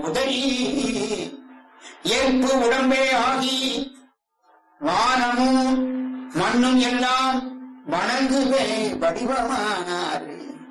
உதறி ஏற்பு உடம்பே ஆகி வானமும் மண்ணும் எல்லாம் வணங்குவே வடிவமானார்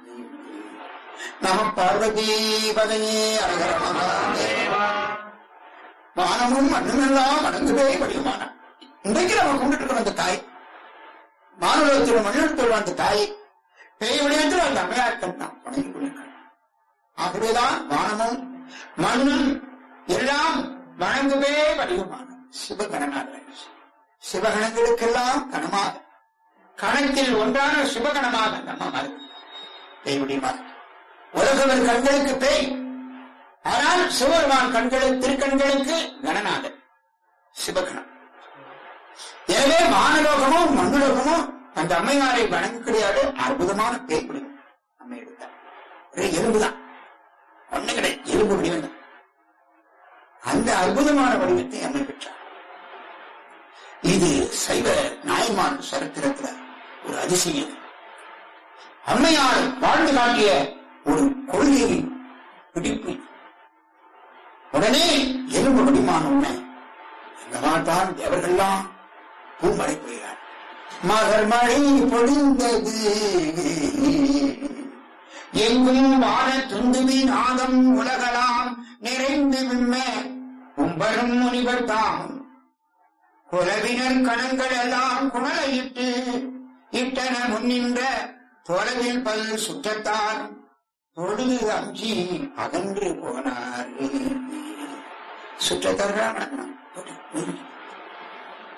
நம பார்வதி பதையே அழகர மகாதேவா வானமும் மண்ணும் எல்லாம் வணங்குவே வடிவமானார் இன்றைக்கு நம்ம கும்பிட்டு இருக்கிற அந்த தாய் மானுலகத்தில் மண்ணிடத்தில் அந்த தாய் பேய் விடயத்தில் அந்த அம்மையாட்கள் நாம் வணங்கி கொண்டிருக்கிறோம் ஆகவேதான் வானமும் மண்ணும் எல்லாம் வணங்குவே வடிவமான சிவகணனாக சிவகணங்களுக்கெல்லாம் கணமாக கணத்தில் ஒன்றான சிவகணமாக நம்ம மறு பேயுடையமாக உலகவர் கண்களுக்கு பேய் ஆனால் சிவபெருமான் கண்களுக்கு திருக்கண்களுக்கு கணநாதன் சிவகணம் எனவே வானலோகமும் மண்ணுலோகமும் அந்த அம்மையாரை வணங்க கிடையாது அற்புதமான பேய் பிடிக்கும் அம்மை எடுத்தார் ஒரே எறும்புதான் ஒண்ணு கிடையாது எறும்பு வடிவம் தான். அந்த அற்புதமான வடிவத்தை அம்மை பெற்றார் இது சைவ நாயன்மான் சரித்திரத்துல ஒரு அதிசயம் அம்மையார் வாழ்ந்து காட்டிய ஒரு கொள்கை பிடிப்பு உடனே எலும்பு வடிமான உடனே எங்கமாட்டான் தேவர்கள்லாம் பூமழை பெய்கிறார் மகர் மழை பொழிந்தது எங்கும் வான துந்துவி நாதம் உலகலாம் நிறைந்து விம்ம கும்பரும் முனிவர் தாம் குலவினர் கணங்கள் எல்லாம் குணலையிட்டு இட்டன முன்னின்ற தொலைவில் பல் சுற்றத்தால் தொழுது அஞ்சி அகன்று போனார் சுற்றத்தார்கள்